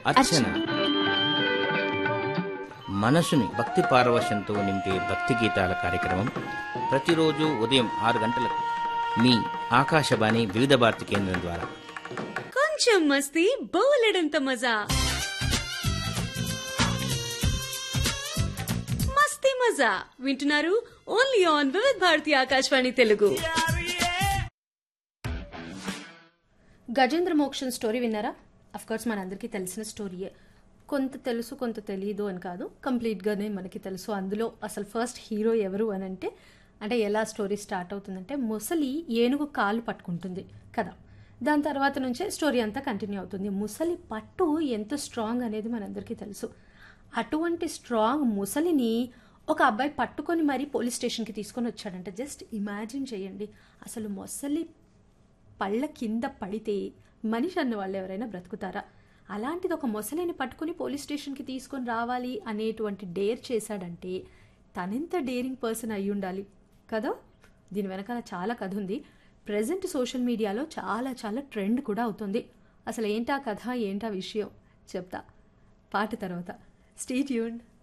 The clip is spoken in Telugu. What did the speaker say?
అర్చన మనసుని భక్తి పారవశంతో నింపే భక్తి గీతాల కార్యక్రమం ప్రతిరోజు ఉదయం ఆరు గంటలకు మీ ఆకాశవాణి వివిధ భారతి కేంద్రం ద్వారా కొంచెం మస్తీ బోలెడంత మజా మస్తీ మజా వింటున్నారు ఓన్లీ ఆన్ వివిధ భారతి ఆకాశవాణి తెలుగు గజేంద్ర మోక్షన్ స్టోరీ విన్నారా కోర్స్ మనందరికీ తెలిసిన స్టోరీయే కొంత తెలుసు కొంత తెలియదు అని కాదు కంప్లీట్గానే మనకి తెలుసు అందులో అసలు ఫస్ట్ హీరో ఎవరు అని అంటే అంటే ఎలా స్టోరీ స్టార్ట్ అవుతుందంటే ముసలి ఏనుగు కాలు పట్టుకుంటుంది కదా దాని తర్వాత నుంచే స్టోరీ అంతా కంటిన్యూ అవుతుంది ముసలి పట్టు ఎంత స్ట్రాంగ్ అనేది మనందరికీ తెలుసు అటువంటి స్ట్రాంగ్ ముసలిని ఒక అబ్బాయి పట్టుకొని మరీ పోలీస్ స్టేషన్కి తీసుకొని వచ్చాడంట జస్ట్ ఇమాజిన్ చేయండి అసలు ముసలి పళ్ళ కింద పడితే మనిషి అన్న వాళ్ళు ఎవరైనా బ్రతుకుతారా అలాంటిది ఒక మొసలిని పట్టుకుని పోలీస్ స్టేషన్కి తీసుకొని రావాలి అనేటువంటి డేర్ చేశాడంటే తనెంత డేరింగ్ పర్సన్ అయి ఉండాలి కదా దీని వెనకాల చాలా కథ ఉంది ప్రజెంట్ సోషల్ మీడియాలో చాలా చాలా ట్రెండ్ కూడా అవుతుంది అసలు ఏంటా కథ ఏంటా విషయం చెప్తా పాట తర్వాత స్టే ట్యూన్డ్